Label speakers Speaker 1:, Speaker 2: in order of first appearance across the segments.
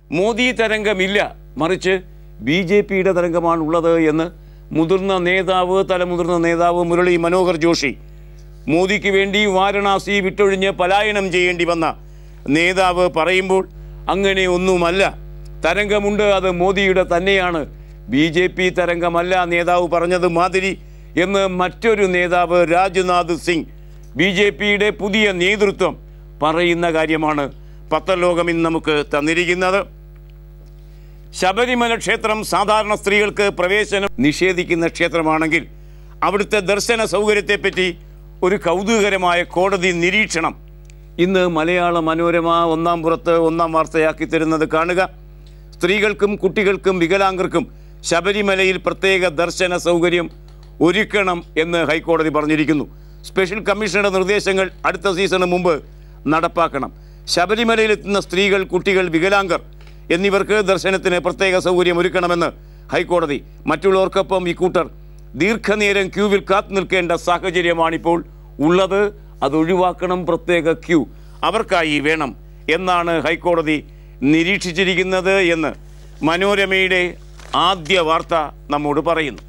Speaker 1: മോദി തരംഗമില്ല മറിച്ച് B J പിയുടെ തരംഗമാണുള്ളത് എന്ന് മുതിർന്ന നേതാവ് തലമുതിർന്ന നേതാവ് മുരളി മനോഹർ ജോഷി മോദിക്ക് വേണ്ടി വാരണാസി വിട്ടൊഴിഞ്ഞ് പലായനം ചെയ്യേണ്ടി വന്ന നേതാവ് പറയുമ്പോൾ അങ്ങനെ ഒന്നുമല്ല തരംഗമുണ്ട് അത് മോദിയുടെ തന്നെയാണ് ബി ജെ പി തരംഗമല്ല നേതാവ് പറഞ്ഞത് മാതിരി എന്ന് മറ്റൊരു നേതാവ് രാജ്നാഥ് സിംഗ് ബി ജെ പിയുടെ പുതിയ നേതൃത്വം പറയുന്ന കാര്യമാണ് പത്രലോകം ഇന്ന് നമുക്ക് തന്നിരിക്കുന്നത് ശബരിമല ക്ഷേത്രം സാധാരണ സ്ത്രീകൾക്ക് പ്രവേശനം നിഷേധിക്കുന്ന ക്ഷേത്രമാണെങ്കിൽ അവിടുത്തെ ദർശന സൗകര്യത്തെപ്പറ്റി ഒരു കൗതുകകരമായ കോടതി നിരീക്ഷണം ഇന്ന് മലയാള മനോരമ ഒന്നാം പുറത്ത് ഒന്നാം വാർത്തയാക്കി തരുന്നത് കാണുക സ്ത്രീകൾക്കും കുട്ടികൾക്കും വികലാംഗർക്കും ശബരിമലയിൽ പ്രത്യേക ദർശന സൗകര്യം ഒരുക്കണം എന്ന് ഹൈക്കോടതി പറഞ്ഞിരിക്കുന്നു സ്പെഷ്യൽ കമ്മീഷണറുടെ നിർദ്ദേശങ്ങൾ അടുത്ത സീസണിന് മുമ്പ് നടപ്പാക്കണം ശബരിമലയിലെത്തുന്ന സ്ത്രീകൾ കുട്ടികൾ വികലാംഗർ എന്നിവർക്ക് ദർശനത്തിന് പ്രത്യേക സൗകര്യം ഒരുക്കണമെന്ന് ഹൈക്കോടതി മറ്റുള്ളവർക്കൊപ്പം ഇക്കൂട്ടർ ദീർഘനേരം ക്യൂവിൽ കാത്തു നിൽക്കേണ്ട സാഹചര്യമാണിപ്പോൾ ഉള്ളത് അത് ഒഴിവാക്കണം പ്രത്യേക ക്യൂ അവർക്കായി വേണം എന്നാണ് ഹൈക്കോടതി നിരീക്ഷിച്ചിരിക്കുന്നത് എന്ന് മനോരമയുടെ ആദ്യ വാർത്ത നമ്മോട് പറയുന്നു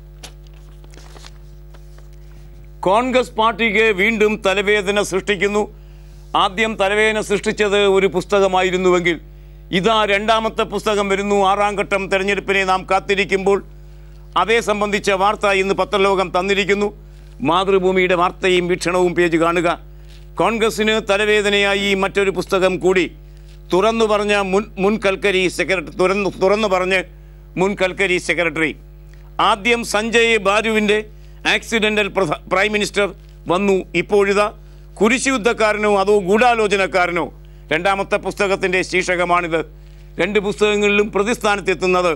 Speaker 1: കോൺഗ്രസ് പാർട്ടിക്ക് വീണ്ടും തലവേദന സൃഷ്ടിക്കുന്നു ആദ്യം തലവേദന സൃഷ്ടിച്ചത് ഒരു പുസ്തകമായിരുന്നുവെങ്കിൽ ഇതാ രണ്ടാമത്തെ പുസ്തകം വരുന്നു ആറാം ഘട്ടം തെരഞ്ഞെടുപ്പിനെ നാം കാത്തിരിക്കുമ്പോൾ അതേ സംബന്ധിച്ച വാർത്ത ഇന്ന് പത്രലോകം തന്നിരിക്കുന്നു മാതൃഭൂമിയുടെ വാർത്തയും വീക്ഷണവും പേജ് കാണുക കോൺഗ്രസിന് തലവേദനയായി മറ്റൊരു പുസ്തകം കൂടി തുറന്നു പറഞ്ഞ മുൻ മുൻ കൽക്കരി സെക്രട്ടറി തുറന്നു തുറന്നു പറഞ്ഞ് മുൻ കൽക്കരി സെക്രട്ടറി ആദ്യം സഞ്ജയ് ബാലുവിൻ്റെ ആക്സിഡൻ്റൽ പ്രധ- പ്രൈം മിനിസ്റ്റർ വന്നു ഇപ്പോഴിതാ കുരിശ് യുദ്ധക്കാരനോ അതോ ഗൂഢാലോചനക്കാരനോ രണ്ടാമത്തെ പുസ്തകത്തിൻ്റെ ശീർഷകമാണിത് രണ്ട് പുസ്തകങ്ങളിലും പ്രതിസ്ഥാനത്തെത്തുന്നത്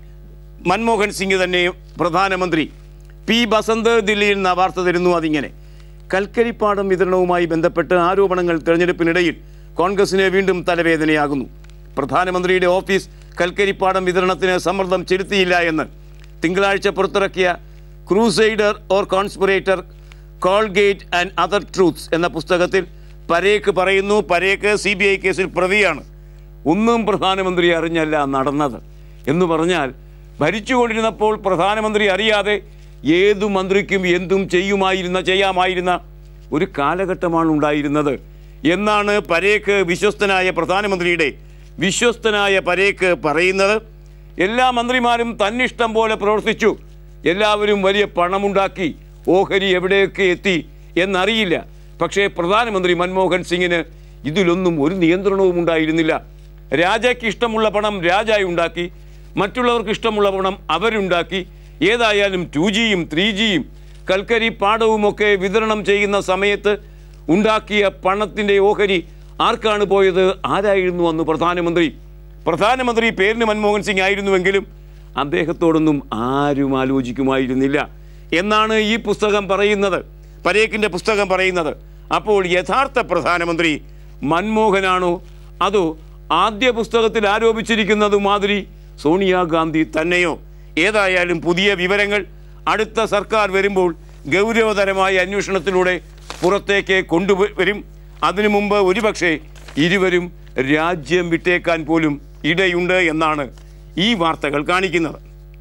Speaker 1: മൻമോഹൻ സിംഗ് തന്നെ പ്രധാനമന്ത്രി പി ബസന്ത് ദില്ലിയിൽ നിന്ന് വാർത്ത തരുന്നു അതിങ്ങനെ കൽക്കരിപ്പാടം വിതരണവുമായി ബന്ധപ്പെട്ട് ആരോപണങ്ങൾ തെരഞ്ഞെടുപ്പിനിടയിൽ കോൺഗ്രസിന് വീണ്ടും തലവേദനയാകുന്നു പ്രധാനമന്ത്രിയുടെ ഓഫീസ് കൽക്കരിപ്പാടം വിതരണത്തിന് സമ്മർദ്ദം ചെലുത്തിയില്ല എന്ന് തിങ്കളാഴ്ച പുറത്തിറക്കിയ crusader or conspirator Coalgate and other truths എന്ന പുസ്തകത്തിൽ പരേക്ക് പറയുന്നു പരേക്ക് സി ബി ഐ കേസിൽ പ്രതിയാണ് ഒന്നും പ്രധാനമന്ത്രി അറിഞ്ഞല്ല നടന്നത് എന്ന് പറഞ്ഞാൽ ഭരിച്ചുകൊണ്ടിരുന്നപ്പോൾ പ്രധാനമന്ത്രി അറിയാതെ ഏതു മന്ത്രിക്കും എന്തും ചെയ്യുമായിരുന്ന ചെയ്യാമായിരുന്ന ഒരു കാലഘട്ടമാണ് ഉണ്ടായിരുന്നത് എന്നാണ് പരേക്ക് വിശ്വസ്തനായ പ്രധാനമന്ത്രിയുടെ വിശ്വസ്തനായ പരേക്ക് പറയുന്നത് എല്ലാ മന്ത്രിമാരും തന്നിഷ്ടം പോലെ പ്രവർത്തിച്ചു എല്ലാവരും വലിയ പണമുണ്ടാക്കി ഓഹരി എവിടെയൊക്കെ എത്തി എന്നറിയില്ല പക്ഷേ പ്രധാനമന്ത്രി മൻമോഹൻ സിംഗിന് ഇതിലൊന്നും ഒരു നിയന്ത്രണവും ഉണ്ടായിരുന്നില്ല രാജയ്ക്ക് ഇഷ്ടമുള്ള പണം രാജായി ഉണ്ടാക്കി മറ്റുള്ളവർക്ക് ഇഷ്ടമുള്ള പണം അവരുണ്ടാക്കി ഏതായാലും ടു ജിയും ത്രീ ജിയും കൽക്കരി പാടവുമൊക്കെ വിതരണം ചെയ്യുന്ന സമയത്ത് ഉണ്ടാക്കിയ പണത്തിൻ്റെ ഓഹരി ആർക്കാണ് പോയത് ആരായിരുന്നു അന്ന് പ്രധാനമന്ത്രി പ്രധാനമന്ത്രി പേരിന് മൻമോഹൻ സിംഗ് ആയിരുന്നുവെങ്കിലും അദ്ദേഹത്തോടൊന്നും ആരും ആലോചിക്കുമായിരുന്നില്ല എന്നാണ് ഈ പുസ്തകം പറയുന്നത് പരേക്കിൻ്റെ പുസ്തകം പറയുന്നത് അപ്പോൾ യഥാർത്ഥ പ്രധാനമന്ത്രി മൻമോഹനാണോ അതോ ആദ്യ പുസ്തകത്തിൽ ആരോപിച്ചിരിക്കുന്നത് മാതിരി സോണിയാഗാന്ധി തന്നെയോ ഏതായാലും പുതിയ വിവരങ്ങൾ അടുത്ത സർക്കാർ വരുമ്പോൾ ഗൗരവതരമായ അന്വേഷണത്തിലൂടെ പുറത്തേക്ക് കൊണ്ടുവരും അതിനു മുമ്പ് ഒരുപക്ഷെ ഇരുവരും രാജ്യം വിട്ടേക്കാൻ പോലും ഇടയുണ്ട് എന്നാണ് ഈ വാർത്തകൾ കാണിക്കുന്നത്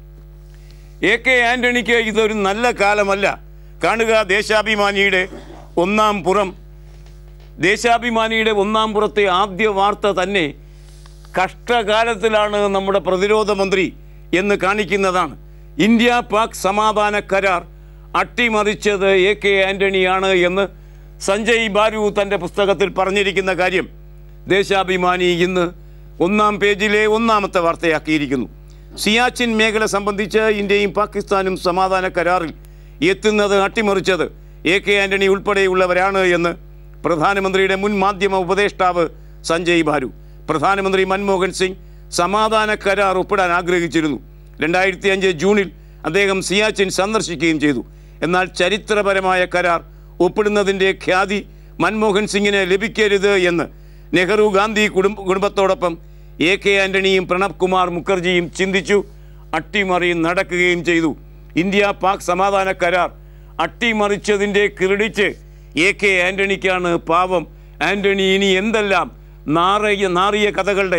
Speaker 1: എ കെ ആന്റണിക്ക് ഇതൊരു നല്ല കാലമല്ല കാണുക ദേശാഭിമാനിയുടെ ഒന്നാം പുറം ദേശാഭിമാനിയുടെ ഒന്നാം പുറത്തെ ആദ്യ വാർത്ത തന്നെ കഷ്ടകാലത്തിലാണ് നമ്മുടെ പ്രതിരോധ മന്ത്രി എന്ന് കാണിക്കുന്നതാണ് ഇന്ത്യ പാക് സമാധാന കരാർ അട്ടിമറിച്ചത് എ കെ ആന്റണിയാണ് എന്ന് സഞ്ജയ് ബാരു തൻ്റെ പുസ്തകത്തിൽ പറഞ്ഞിരിക്കുന്ന കാര്യം ദേശാഭിമാനി ഇന്ന് ഒന്നാം പേജിലെ ഒന്നാമത്തെ വാർത്തയാക്കിയിരിക്കുന്നു സിയാച്ചിൻ മേഖല സംബന്ധിച്ച് ഇന്ത്യയും പാകിസ്ഥാനും സമാധാന കരാറിൽ എത്തുന്നത് അട്ടിമറിച്ചത് എ കെ ആന്റണി ഉൾപ്പെടെയുള്ളവരാണ് എന്ന് പ്രധാനമന്ത്രിയുടെ മുൻ മാധ്യമ ഉപദേഷ്ടാവ് സഞ്ജയ് ബാരു പ്രധാനമന്ത്രി മൻമോഹൻ സിംഗ് സമാധാന കരാർ ഒപ്പിടാൻ ആഗ്രഹിച്ചിരുന്നു രണ്ടായിരത്തി അഞ്ച് ജൂണിൽ അദ്ദേഹം സിയാച്ചിൻ സന്ദർശിക്കുകയും ചെയ്തു എന്നാൽ ചരിത്രപരമായ കരാർ ഒപ്പിടുന്നതിൻ്റെ ഖ്യാതി മൻമോഹൻ സിംഗിന് ലഭിക്കരുത് എന്ന് നെഹ്റു ഗാന്ധി കുടുംബ കുടുംബത്തോടൊപ്പം എ കെ ആന്റണിയും പ്രണബ് കുമാർ മുഖർജിയും ചിന്തിച്ചു അട്ടിമറി നടക്കുകയും ചെയ്തു ഇന്ത്യ പാക് സമാധാന കരാർ അട്ടിമറിച്ചതിൻ്റെ ക്രെഡിറ്റ് എ കെ ആന്റണിക്കാണ് പാവം ആന്റണി ഇനി എന്തെല്ലാം നാറിയ നാറിയ കഥകളുടെ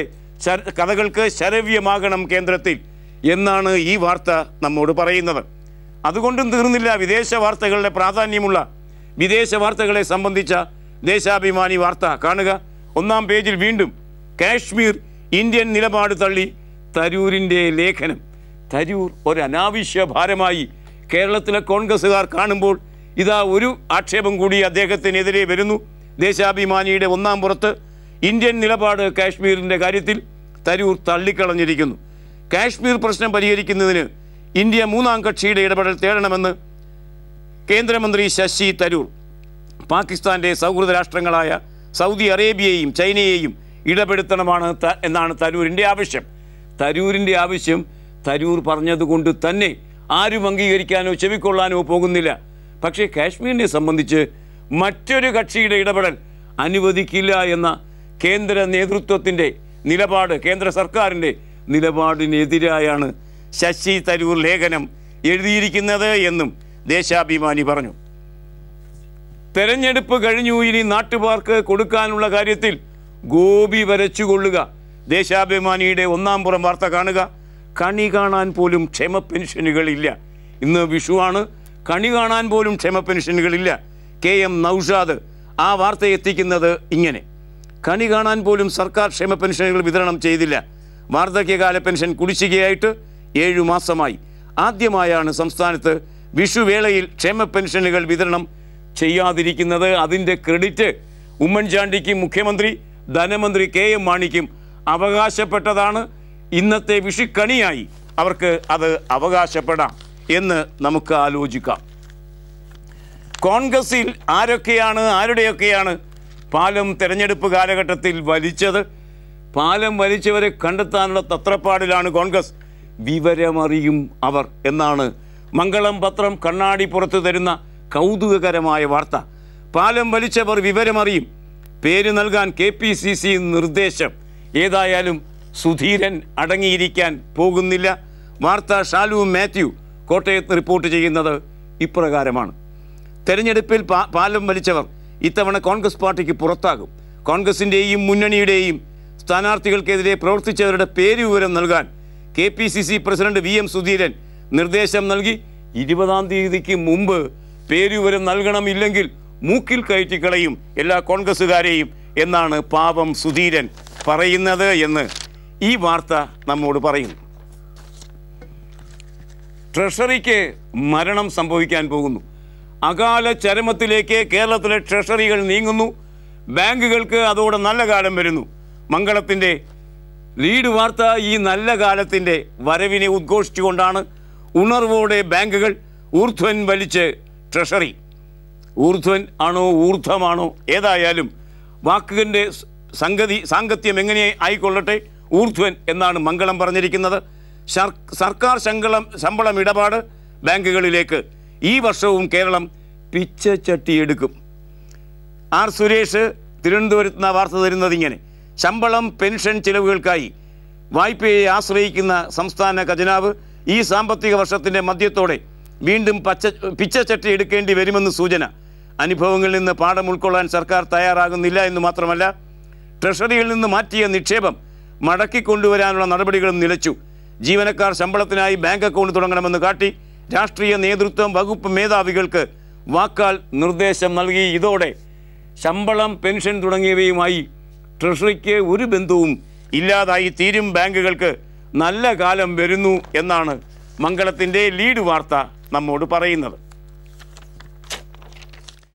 Speaker 1: ശര- കഥകൾക്ക് ശരവ്യമാകണം കേന്ദ്രത്തിൽ എന്നാണ് ഈ വാർത്ത നമ്മോട് പറയുന്നത് അതുകൊണ്ടും തീർന്നില്ല വിദേശ വാർത്തകളുടെ പ്രാധാന്യമുള്ള വിദേശ വാർത്തകളെ സംബന്ധിച്ച ദേശാഭിമാനി വാർത്ത കാണുക ഒന്നാം പേജിൽ വീണ്ടും കാശ്മീർ ഇന്ത്യൻ നിലപാട് തള്ളി തരൂരിൻ്റെ ലേഖനം തരൂർ ഒരു അനാവശ്യ ഭാരമായി കേരളത്തിലെ കോൺഗ്രസ്സുകാർ കാണുമ്പോൾ ഇതാ ഒരു ആക്ഷേപം കൂടി അദ്ദേഹത്തിനെതിരെ വരുന്നു ദേശാഭിമാനിയുടെ ഒന്നാം പുറത്ത് ഇന്ത്യൻ നിലപാട് കാശ്മീരിൻ്റെ കാര്യത്തിൽ തരൂർ തള്ളിക്കളഞ്ഞിരിക്കുന്നു കാശ്മീർ പ്രശ്നം പരിഹരിക്കുന്നതിന് ഇന്ത്യ മൂന്നാം കക്ഷിയുടെ ഇടപെടൽ തേടണമെന്ന് കേന്ദ്രമന്ത്രി ശശി തരൂർ പാകിസ്ഥാന്റെ സൗഹൃദ രാഷ്ട്രങ്ങളായ സൗദി അറേബ്യയെയും ചൈനയെയും ഇടപെടുത്തണമാണ് ത- എന്നാണ് തരൂരിൻ്റെ ആവശ്യം തരൂരിൻ്റെ ആവശ്യം തരൂർ പറഞ്ഞതുകൊണ്ട് തന്നെ ആരും അംഗീകരിക്കാനോ ചെവിക്കൊള്ളാനോ പോകുന്നില്ല പക്ഷേ കാശ്മീരിനെ സംബന്ധിച്ച് മറ്റൊരു കക്ഷിയുടെ ഇടപെടൽ അനുവദിക്കില്ല എന്ന കേന്ദ്ര നേതൃത്വത്തിൻ്റെ നിലപാട് കേന്ദ്ര സർക്കാരിൻ്റെ നിലപാടിനെതിരായാണ് ശശി തരൂർ ലേഖനം എഴുതിയിരിക്കുന്നത് എന്നും ദേശാഭിമാനി പറഞ്ഞു തെരഞ്ഞെടുപ്പ് കഴിഞ്ഞു ഇനി നാട്ടുകാർക്ക് കൊടുക്കാനുള്ള കാര്യത്തിൽ ഗോപി വരച്ചുകൊള്ളുക ദേശാഭിമാനിയുടെ ഒന്നാം പുറം വാർത്ത കാണുക കണി കാണാൻ പോലും ക്ഷേമ പെൻഷനുകളില്ല ഇന്ന് വിഷുവാണ് കണി കാണാൻ പോലും ക്ഷേമ പെൻഷനുകളില്ല കെ എം നൌഷാദ് ആ വാർത്ത എത്തിക്കുന്നത് ഇങ്ങനെ കണി കാണാൻ പോലും സർക്കാർ ക്ഷേമ പെൻഷനുകൾ വിതരണം ചെയ്തില്ല വാർദ്ധക്യകാല പെൻഷൻ കുടിശ്ശികയായിട്ട് ഏഴു മാസമായി ആദ്യമായാണ് സംസ്ഥാനത്ത് വിഷുവേളയിൽ ക്ഷേമ പെൻഷനുകൾ വിതരണം ചെയ്യാതിരിക്കുന്നത് അതിൻ്റെ ക്രെഡിറ്റ് ഉമ്മൻചാണ്ടിക്കും മുഖ്യമന്ത്രി ധനമന്ത്രി കെ എം മാണിക്കും അവകാശപ്പെട്ടതാണ് ഇന്നത്തെ വിഷുക്കണിയായി അവർക്ക് അത് അവകാശപ്പെടാം എന്ന് നമുക്ക് ആലോചിക്കാം കോൺഗ്രസിൽ ആരൊക്കെയാണ് ആരുടെയൊക്കെയാണ് പാലം തെരഞ്ഞെടുപ്പ് കാലഘട്ടത്തിൽ വലിച്ചത് പാലം വലിച്ചവരെ കണ്ടെത്താനുള്ള തത്രപ്പാടിലാണ് കോൺഗ്രസ് വിവരമറിയും അവർ എന്നാണ് മംഗളം പത്രം കണ്ണാടി പുറത്തു തരുന്ന കൗതുകകരമായ വാർത്ത പാലം വലിച്ചവർ വിവരമറിയും പേര് നൽകാൻ കെ പി സി സി നിർദ്ദേശം ഏതായാലും സുധീരൻ അടങ്ങിയിരിക്കാൻ പോകുന്നില്ല വാർത്ത ഷാലു മാത്യു കോട്ടയത്ത് റിപ്പോർട്ട് ചെയ്യുന്നത് ഇപ്രകാരമാണ് തെരഞ്ഞെടുപ്പിൽ പാ- പാലം വലിച്ചവർ ഇത്തവണ കോൺഗ്രസ് പാർട്ടിക്ക് പുറത്താകും കോൺഗ്രസിൻ്റെയും മുന്നണിയുടെയും സ്ഥാനാർത്ഥികൾക്കെതിരെ പ്രവർത്തിച്ചവരുടെ പേര് വിവരം നൽകാൻ K P C C president V M Sudheeran നിർദ്ദേശം നൽകി ഇരുപതാം തീയതിക്ക് മുമ്പ് പേര് വിവരം നൽകണമില്ലെങ്കിൽ മൂക്കിൽ കയറ്റിക്കളയും എല്ലാ കോൺഗ്രസ്സുകാരെയും എന്നാണ് പാപം സുധീരൻ പറയുന്നത് എന്ന് ഈ വാർത്ത നമ്മോട് പറയുന്നു ട്രഷറിക്ക് മരണം സംഭവിക്കാൻ പോകുന്നു അകാല ചരമത്തിലേക്ക് കേരളത്തിലെ ട്രഷറികൾ നീങ്ങുന്നു ബാങ്കുകൾക്ക് അതോടെ നല്ല കാലം വരുന്നു മംഗളത്തിൻ്റെ ലീഡ് വാർത്ത ഈ നല്ല കാലത്തിൻ്റെ വരവിനെ ഉദ്ഘോഷിച്ചുകൊണ്ടാണ് ഉണർവോടെ ബാങ്കുകൾ ഊർധ്വൻ വലിച്ച് ട്രഷറി ഊർധ്വൻ ആണോ ഊർധ്വമാണോ ഏതായാലും വാക്കുകളുടെ സ് സംഗതി സാങ്കത്യം എങ്ങനെ ആയിക്കൊള്ളട്ടെ ഊർധ്വൻ എന്നാണ് മംഗളം പറഞ്ഞിരിക്കുന്നത് ശർ- സർക്കാർ ശമ്പളം ശമ്പളം ഇടപാട് ബാങ്കുകളിലേക്ക് ഈ വർഷവും കേരളം പിച്ചച്ചട്ടി എടുക്കും ആർ സുരേഷ് തിരുവനന്തപുരത്ത് നിന്ന് വാർത്ത തരുന്നത് ഇങ്ങനെ ശമ്പളം പെൻഷൻ ചിലവുകൾക്കായി വായ്പയെ ആശ്രയിക്കുന്ന സംസ്ഥാന ഖജനാവ് ഈ സാമ്പത്തിക വർഷത്തിൻ്റെ മധ്യത്തോടെ വീണ്ടും പച്ച പിച്ചച്ചട്ടി എടുക്കേണ്ടി വരുമെന്ന് സൂചന അനുഭവങ്ങളിൽ നിന്ന് പാഠം ഉൾക്കൊള്ളാൻ സർക്കാർ തയ്യാറാകുന്നില്ല എന്ന് മാത്രമല്ല ട്രഷറിയിൽ നിന്ന് മാറ്റിയ നിക്ഷേപം മടക്കിക്കൊണ്ടുവരാനുള്ള നടപടികളും നിലച്ചു ജീവനക്കാർ ശമ്പളത്തിനായി ബാങ്ക് അക്കൗണ്ട് തുടങ്ങണമെന്ന് കാട്ടി രാഷ്ട്രീയ നേതൃത്വം വകുപ്പ് മേധാവികൾക്ക് വാക്കാൽ നിർദ്ദേശം നൽകി ഇതോടെ ശമ്പളം പെൻഷൻ തുടങ്ങിയവയുമായി ട്രഷറിക്ക് ഒരു ബന്ധവും ഇല്ലാതായി തീരും ബാങ്കുകൾക്ക് നല്ല കാലം വരുന്നു എന്നാണ് മംഗളത്തിൻ്റെ ലീഡ് വാർത്ത നമ്മോട് പറയുന്നത്